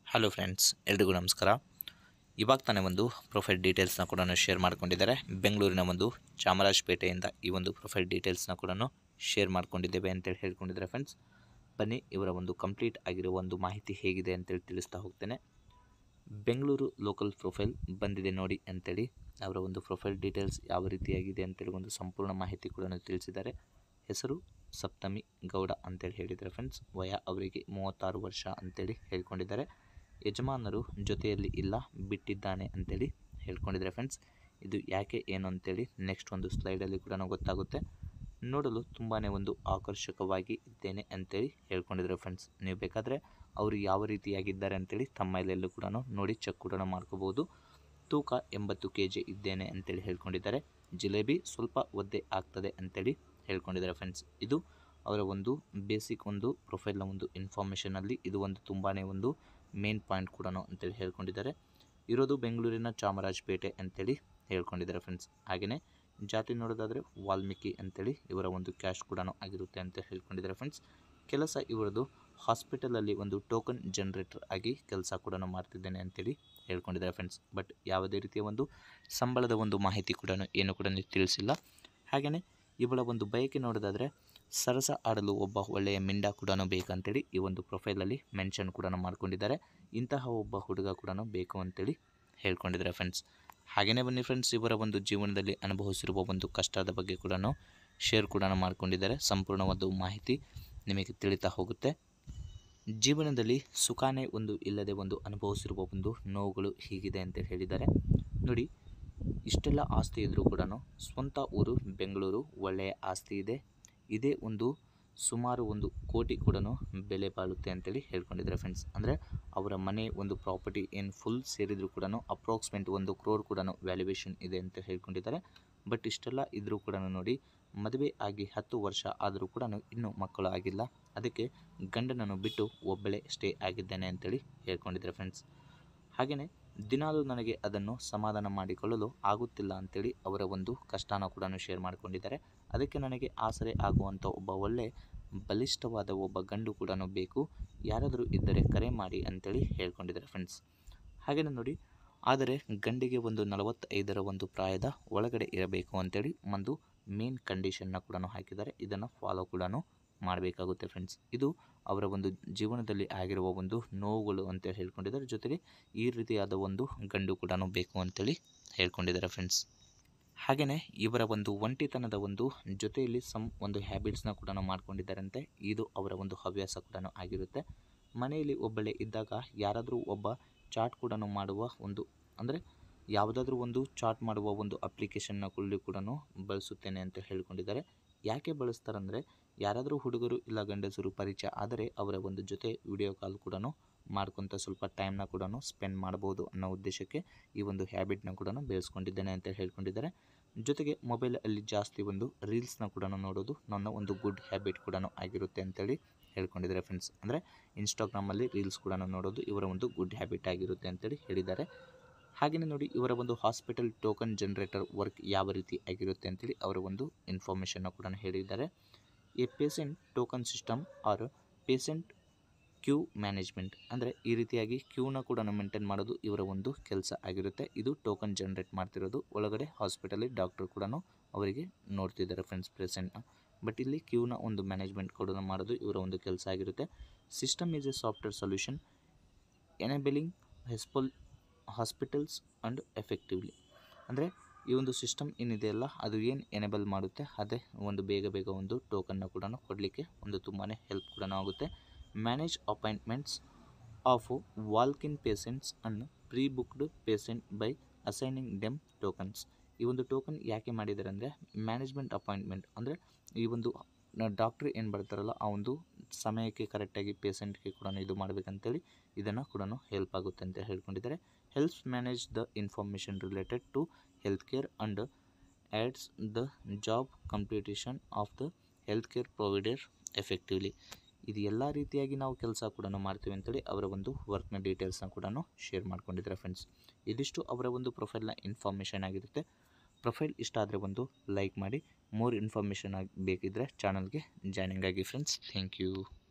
hello friends ಎಲ್ರಿಗೂ ನಮಸ್ಕಾರ ಇವಾಗ ತಾನೇ ಒಂದು ಪ್ರೊಫೈಲ್ ಡೀಟೇಲ್ಸ್ನ ಕೂಡ ಶೇರ್ ಮಾಡ್ಕೊಂಡಿದ್ದಾರೆ ಬೆಂಗಳೂರಿನ ಒಂದು ಚಾಮರಾಜಪೇಟೆಯಿಂದ ಈ ಒಂದು ಪ್ರೊಫೈಲ್ ಡೀಟೇಲ್ಸ್ನ ಕೂಡ ಶೇರ್ ಮಾಡ್ಕೊಂಡಿದ್ದೇವೆ ಅಂತೇಳಿ ಹೇಳ್ಕೊಂಡಿದ್ದಾರೆ ಫ್ರೆಂಡ್ಸ್ ಬನ್ನಿ ಇವರ ಒಂದು ಕಂಪ್ಲೀಟ್ ಆಗಿರೋ ಒಂದು ಮಾಹಿತಿ ಹೇಗಿದೆ ಅಂತೇಳಿ ತಿಳಿಸ್ತಾ ಹೋಗ್ತೇನೆ ಬೆಂಗಳೂರು ಲೋಕಲ್ ಪ್ರೊಫೈಲ್ ಬಂದಿದೆ ನೋಡಿ ಅಂತೇಳಿ ಅವರ ಒಂದು ಪ್ರೊಫೈಲ್ ಡೀಟೇಲ್ಸ್ ಯಾವ ರೀತಿಯಾಗಿದೆ ಅಂತೇಳಿ ಒಂದು ಸಂಪೂರ್ಣ ಮಾಹಿತಿ ಕೂಡ ತಿಳಿಸಿದ್ದಾರೆ ಹೆಸರು ಸಪ್ತಮಿ ಗೌಡ ಅಂತೇಳಿ ಹೇಳಿದ್ದಾರೆ ಫ್ರೆಂಡ್ಸ್ ವಯ ಅವರಿಗೆ ಮೂವತ್ತಾರು ವರ್ಷ ಅಂತೇಳಿ ಹೇಳ್ಕೊಂಡಿದ್ದಾರೆ ಯಜಮಾನರು ಜೊತೆಯಲ್ಲಿ ಇಲ್ಲ ಬಿಟ್ಟಿದ್ದಾನೆ ಅಂತೇಳಿ ಹೇಳ್ಕೊಂಡಿದ್ದಾರೆ ಫ್ರೆಂಡ್ಸ್ ಇದು ಯಾಕೆ ಏನು ಅಂತೇಳಿ ನೆಕ್ಸ್ಟ್ ಒಂದು ಸ್ಲೈಡಲ್ಲಿ ಕೂಡ ಗೊತ್ತಾಗುತ್ತೆ ನೋಡಲು ತುಂಬಾ ಒಂದು ಆಕರ್ಷಕವಾಗಿ ಇದ್ದೇನೆ ಅಂತೇಳಿ ಹೇಳ್ಕೊಂಡಿದ್ದಾರೆ ಫ್ರೆಂಡ್ಸ್ ನೀವು ಬೇಕಾದರೆ ಅವರು ಯಾವ ರೀತಿಯಾಗಿದ್ದಾರೆ ಅಂತೇಳಿ ತಮ್ಮಲ್ಲೂ ಕೂಡ ನೋಡಿ ಚೆಕ್ ಕೂಡ ಮಾಡ್ಕೋಬೋದು ತೂಕ ಎಂಬತ್ತು ಕೆ ಜಿ ಇದ್ದೇನೆ ಅಂತೇಳಿ ಹೇಳ್ಕೊಂಡಿದ್ದಾರೆ ಜಿಲೇಬಿ ಸ್ವಲ್ಪ ಒದ್ದೆ ಆಗ್ತದೆ ಅಂತೇಳಿ ಹೇಳ್ಕೊಂಡಿದ್ದಾರೆ ಫ್ರೆಂಡ್ಸ್ ಇದು ಅವರ ಒಂದು ಬೇಸಿಕ್ ಒಂದು ಪ್ರೊಫೈಲ್ನ ಒಂದು ಇನ್ಫಾರ್ಮೇಷನಲ್ಲಿ ಇದು ಒಂದು ತುಂಬಾ ಒಂದು ಮೇನ್ ಪಾಯಿಂಟ್ ಕೂಡ ಅಂತೇಳಿ ಹೇಳ್ಕೊಂಡಿದ್ದಾರೆ ಇರೋದು ಬೆಂಗಳೂರಿನ ಚಾಮರಾಜಪೇಟೆ ಅಂತೇಳಿ ಹೇಳ್ಕೊಂಡಿದ್ದಾರೆ ಫ್ರೆಂಡ್ಸ್ ಹಾಗೆಯೇ ಜಾತಿ ನೋಡೋದಾದರೆ ವಾಲ್ಮೀಕಿ ಅಂತೇಳಿ ಇವರ ಒಂದು ಕ್ಯಾಸ್ಟ್ ಕೂಡ ಆಗಿರುತ್ತೆ ಅಂತ ಹೇಳ್ಕೊಂಡಿದ್ದಾರೆ ಫ್ರೆಂಡ್ಸ್ ಕೆಲಸ ಇವರದು ಹಾಸ್ಪಿಟಲಲ್ಲಿ ಒಂದು ಟೋಕನ್ ಜನರೇಟರ್ ಆಗಿ ಕೆಲಸ ಕೂಡ ಮಾಡ್ತಿದ್ದೇನೆ ಅಂತೇಳಿ ಹೇಳ್ಕೊಂಡಿದ್ದಾರೆ ಫ್ರೆಂಡ್ಸ್ ಬಟ್ ಯಾವುದೇ ರೀತಿಯ ಒಂದು ಸಂಬಳದ ಒಂದು ಮಾಹಿತಿ ಕೂಡ ಏನು ಕೂಡ ತಿಳಿಸಿಲ್ಲ ಹಾಗೆಯೇ ಇವಳ ಒಂದು ಬಯಕೆ ನೋಡೋದಾದರೆ ಸರಸ ಆಡಲು ಒಬ್ಬ ಒಳ್ಳೆಯ ಮಿಂಡ ಕೂಡ ಬೇಕಂತೇಳಿ ಈ ಒಂದು ಪ್ರೊಫೈಲಲ್ಲಿ ಮೆನ್ಷನ್ ಕೂಡ ಮಾಡ್ಕೊಂಡಿದ್ದಾರೆ ಇಂತಹ ಒಬ್ಬ ಹುಡುಗ ಕೂಡ ಬೇಕು ಅಂತೇಳಿ ಹೇಳ್ಕೊಂಡಿದ್ದಾರೆ ಫ್ರೆಂಡ್ಸ್ ಹಾಗೆಯೇ ಬನ್ನಿ ಫ್ರೆಂಡ್ಸ್ ಇವರ ಒಂದು ಜೀವನದಲ್ಲಿ ಅನುಭವಿಸಿರುವ ಒಂದು ಕಷ್ಟದ ಬಗ್ಗೆ ಕೂಡ ಶೇರ್ ಕೂಡ ಮಾಡ್ಕೊಂಡಿದ್ದಾರೆ ಸಂಪೂರ್ಣವಾದ ಮಾಹಿತಿ ನಿಮಗೆ ತಿಳಿತಾ ಹೋಗುತ್ತೆ ಜೀವನದಲ್ಲಿ ಸುಖಾನೇ ಒಂದು ಇಲ್ಲದೆ ಒಂದು ಅನುಭವಿಸಿರುವ ಒಂದು ನೋವುಗಳು ಹೀಗಿದೆ ಅಂತ ಹೇಳಿದ್ದಾರೆ ನೋಡಿ ಇಷ್ಟೆಲ್ಲ ಆಸ್ತಿ ಇದ್ದರೂ ಕೂಡ ಸ್ವಂತ ಊರು ಬೆಂಗಳೂರು ಒಳ್ಳೆಯ ಆಸ್ತಿ ಇದೆ ಇದೇ ಒಂದು ಸುಮಾರು ಒಂದು ಕೋಟಿ ಕೂಡ ಬೆಲೆ ಬಾಳುತ್ತೆ ಅಂತೇಳಿ ಹೇಳ್ಕೊಂಡಿದ್ದಾರೆ ಫ್ರೆಂಡ್ಸ್ ಅಂದರೆ ಅವರ ಮನೆ ಒಂದು ಪ್ರಾಪರ್ಟಿ ಏನು ಫುಲ್ ಸೇರಿದರೂ ಕೂಡ ಅಪ್ರಾಕ್ಸಿಮೇಟ್ ಒಂದು ಕ್ರೋರ್ ಕೂಡ ವ್ಯಾಲ್ಯೂಯೇಷನ್ ಇದೆ ಅಂತ ಹೇಳ್ಕೊಂಡಿದ್ದಾರೆ ಬಟ್ ಇಷ್ಟೆಲ್ಲ ಇದ್ದರೂ ಕೂಡ ನೋಡಿ ಮದುವೆ ಆಗಿ ಹತ್ತು ವರ್ಷ ಆದರೂ ಕೂಡ ಇನ್ನೂ ಮಕ್ಕಳು ಆಗಿಲ್ಲ ಅದಕ್ಕೆ ಗಂಡನನ್ನು ಬಿಟ್ಟು ಒಬ್ಬಳೇ ಸ್ಟೇ ಆಗಿದ್ದೇನೆ ಅಂತೇಳಿ ಹೇಳ್ಕೊಂಡಿದ್ದಾರೆ ಫ್ರೆಂಡ್ಸ್ ಹಾಗೆಯೇ ದಿನಾಲೂ ನನಗೆ ಅದನ್ನು ಸಮಾಧಾನ ಮಾಡಿಕೊಳ್ಳಲು ಆಗುತ್ತಿಲ್ಲ ಅಂತೇಳಿ ಅವರ ಒಂದು ಕಷ್ಟನ ಕೂಡ ಶೇರ್ ಮಾಡಿಕೊಂಡಿದ್ದಾರೆ ಅದಕ್ಕೆ ನನಗೆ ಆಸರೆ ಆಗುವಂಥ ಒಬ್ಬ ಒಳ್ಳೆ ಬಲಿಷ್ಠವಾದ ಒಬ್ಬ ಗಂಡು ಕೂಡ ಬೇಕು ಯಾರಾದರೂ ಇದ್ದರೆ ಕರೆ ಮಾಡಿ ಅಂತೇಳಿ ಹೇಳ್ಕೊಂಡಿದ್ದಾರೆ ಫ್ರೆಂಡ್ಸ್ ಹಾಗೆಯೇ ನೋಡಿ ಆದರೆ ಗಂಡಿಗೆ ಒಂದು ನಲವತ್ತೈದರ ಒಂದು ಪ್ರಾಯದ ಒಳಗಡೆ ಇರಬೇಕು ಅಂತೇಳಿ ಒಂದು ಮೇನ್ ಕಂಡೀಷನ್ನ ಕೂಡ ಹಾಕಿದ್ದಾರೆ ಇದನ್ನು ಫಾಲೋ ಕೂಡ ಮಾಡಬೇಕಾಗುತ್ತೆ ಫ್ರೆಂಡ್ಸ್ ಇದು ಅವರ ಒಂದು ಜೀವನದಲ್ಲಿ ಆಗಿರುವ ಒಂದು ನೋವುಗಳು ಅಂತ ಹೇಳ್ಕೊಂಡಿದ್ದಾರೆ ಜೊತೆಗೆ ಈ ರೀತಿಯಾದ ಒಂದು ಗಂಡು ಕೂಡ ಬೇಕು ಅಂತೇಳಿ ಹೇಳ್ಕೊಂಡಿದ್ದಾರೆ ಫ್ರೆಂಡ್ಸ್ ಹಾಗೆಯೇ ಇವರ ಒಂದು ಒಂಟಿತನದ ಒಂದು ಜೊತೆಯಲ್ಲಿ ಸಮ್ ಒಂದು ಹ್ಯಾಬಿಟ್ಸ್ನ ಕೂಡ ಮಾಡ್ಕೊಂಡಿದ್ದಾರಂತೆ ಇದು ಅವರ ಒಂದು ಹವ್ಯಾಸ ಕೂಡ ಆಗಿರುತ್ತೆ ಮನೆಯಲ್ಲಿ ಒಬ್ಬಳೇ ಇದ್ದಾಗ ಯಾರಾದರೂ ಒಬ್ಬ ಚಾಟ್ ಕೂಡ ಮಾಡುವ ಒಂದು ಅಂದರೆ ಯಾವುದಾದ್ರೂ ಒಂದು ಚಾಟ್ ಮಾಡುವ ಒಂದು ಅಪ್ಲಿಕೇಶನ್ನ ಕುಳ್ಳಿ ಕೂಡ ಬಳಸುತ್ತೇನೆ ಅಂತ ಹೇಳ್ಕೊಂಡಿದ್ದಾರೆ ಯಾಕೆ ಬಳಸ್ತಾರಂದರೆ ಯಾರಾದರೂ ಹುಡುಗರು ಇಲ್ಲ ಗಂಡಸರು ಪರಿಚಯ ಆದರೆ ಅವರ ಒಂದು ಜೊತೆ ವಿಡಿಯೋ ಕಾಲ್ ಕೂಡ ಮಾಡ್ಕೊತ ಸ್ವಲ್ಪ ಟೈಮ್ನ ಕೂಡ ಸ್ಪೆಂಡ್ ಮಾಡ್ಬೋದು ಅನ್ನೋ ಉದ್ದೇಶಕ್ಕೆ ಈ ಒಂದು ಹ್ಯಾಬಿಟ್ನ ಕೂಡ ಬೆಳೆಸ್ಕೊಂಡಿದ್ದೇನೆ ಅಂತ ಹೇಳ್ಕೊಂಡಿದ್ದಾರೆ ಜೊತೆಗೆ ಮೊಬೈಲಲ್ಲಿ ಜಾಸ್ತಿ ಒಂದು ರೀಲ್ಸ್ನ ಕೂಡ ನೋಡೋದು ನನ್ನ ಒಂದು ಗುಡ್ ಹ್ಯಾಬಿಟ್ ಕೂಡ ಆಗಿರುತ್ತೆ ಅಂತೇಳಿ ಹೇಳ್ಕೊಂಡಿದ್ದಾರೆ ಫ್ರೆಂಡ್ಸ್ ಅಂದರೆ ಇನ್ಸ್ಟಾಗ್ರಾಮಲ್ಲಿ ರೀಲ್ಸ್ ಕೂಡ ನೋಡೋದು ಇವರ ಒಂದು ಗುಡ್ ಹ್ಯಾಬಿಟ್ ಆಗಿರುತ್ತೆ ಅಂತೇಳಿ ಹೇಳಿದ್ದಾರೆ ಹಾಗೆಯೇ ನೋಡಿ ಇವರ ಒಂದು ಹಾಸ್ಪಿಟಲ್ ಟೋಕನ್ ಜನರೇಟರ್ ವರ್ಕ್ ಯಾವ ರೀತಿ ಆಗಿರುತ್ತೆ ಅಂತೇಳಿ ಅವರ ಒಂದು ಇನ್ಫಾರ್ಮೇಷನ್ನ ಕೂಡ ಹೇಳಿದ್ದಾರೆ a patient token system or patient queue management ಅಂದರೆ ಈ ರೀತಿಯಾಗಿ ಕ್ಯೂನ ಕೂಡ ಮೇಂಟೈನ್ ಮಾಡೋದು ಇವರ ಒಂದು ಕೆಲಸ ಆಗಿರುತ್ತೆ ಇದು ಟೋಕನ್ ಜನರೇಟ್ ಮಾಡ್ತಿರೋದು ಒಳಗಡೆ ಹಾಸ್ಪಿಟಲಿ ಡಾಕ್ಟರ್ ಕೂಡ ಅವರಿಗೆ ನೋಡ್ತಿದ್ದಾರೆ ಫ್ರೆಂಡ್ಸ್ ಪೇಷೆಂಟ್ನ ಬಟ್ ಇಲ್ಲಿ ಕ್ಯೂನ ಒಂದು ಮ್ಯಾನೇಜ್ಮೆಂಟ್ ಕೂಡ ಮಾಡೋದು ಇವರ ಒಂದು ಕೆಲಸ ಆಗಿರುತ್ತೆ system is a software solution enabling ಹೆಸ್ಪಲ್ ಹಾಸ್ಪಿಟಲ್ಸ್ ಆ್ಯಂಡ್ ಎಫೆಕ್ಟಿವ್ಲಿ ಅಂದರೆ ಈ ಒಂದು ಸಿಸ್ಟಮ್ ಏನಿದೆಯಲ್ಲ ಅದು ಏನು ಎನೇಬಲ್ ಮಾಡುತ್ತೆ ಅದೇ ಒಂದು ಬೇಗ ಬೇಗ ಒಂದು ಟೋಕನ್ನ ಕೂಡ ಕೊಡಲಿಕ್ಕೆ ಒಂದು ತುಂಬಾ ಹೆಲ್ಪ್ ಕೂಡ ಆಗುತ್ತೆ manage appointments of walk in patients ಅನ್ನು pre booked patient by assigning them tokens ಈ ಒಂದು ಟೋಕನ್ ಯಾಕೆ ಮಾಡಿದ್ದಾರೆ ಅಂದರೆ ಮ್ಯಾನೇಜ್ಮೆಂಟ್ ಅಪಾಯಿಂಟ್ಮೆಂಟ್ ಅಂದರೆ ಈ ಒಂದು ಡಾಕ್ಟ್ರ್ ಏನು ಬರ್ತಾರಲ್ಲ ಆ ಒಂದು ಸಮಯಕ್ಕೆ ಕರೆಕ್ಟಾಗಿ ಪೇಷೆಂಟ್ಗೆ ಕೂಡ ಇದು ಮಾಡಬೇಕಂತೇಳಿ ಇದನ್ನು ಕೂಡ ಹೆಲ್ಪ್ ಆಗುತ್ತೆ ಅಂತ ಹೇಳ್ಕೊಂಡಿದ್ದಾರೆ helps manage the information related to health care and adds the job completion of the health care provider effectively ಇದು ಎಲ್ಲ ರೀತಿಯಾಗಿ ನಾವು ಕೆಲಸ ಕೂಡ ಮಾಡ್ತೀವಿ ಅಂತೇಳಿ ಅವರ ಒಂದು ವರ್ಕ್ನ ಡೀಟೇಲ್ಸ್ನ ಕೂಡ ಶೇರ್ ಮಾಡ್ಕೊಂಡಿದ್ದಾರೆ ಫ್ರೆಂಡ್ಸ್ ಇದಿಷ್ಟು ಅವರ ಒಂದು ಪ್ರೊಫೈಲ್ನ ಇನ್ಫಾರ್ಮೇಷನ್ ಆಗಿರುತ್ತೆ ಪ್ರೊಫೈಲ್ ಇಷ್ಟ ಆದರೆ ಒಂದು ಲೈಕ್ ಮಾಡಿ ಮೋರ್ ಇನ್ಫಾರ್ಮೇಷನ್ ಆಗಿ ಬೇಕಿದ್ದರೆ ಚಾನಲ್ಗೆ ಜಾಯ್ನಿಂಗ್ ಆಗಿ ಫ್ರೆಂಡ್ಸ್ ಥ್ಯಾಂಕ್ ಯು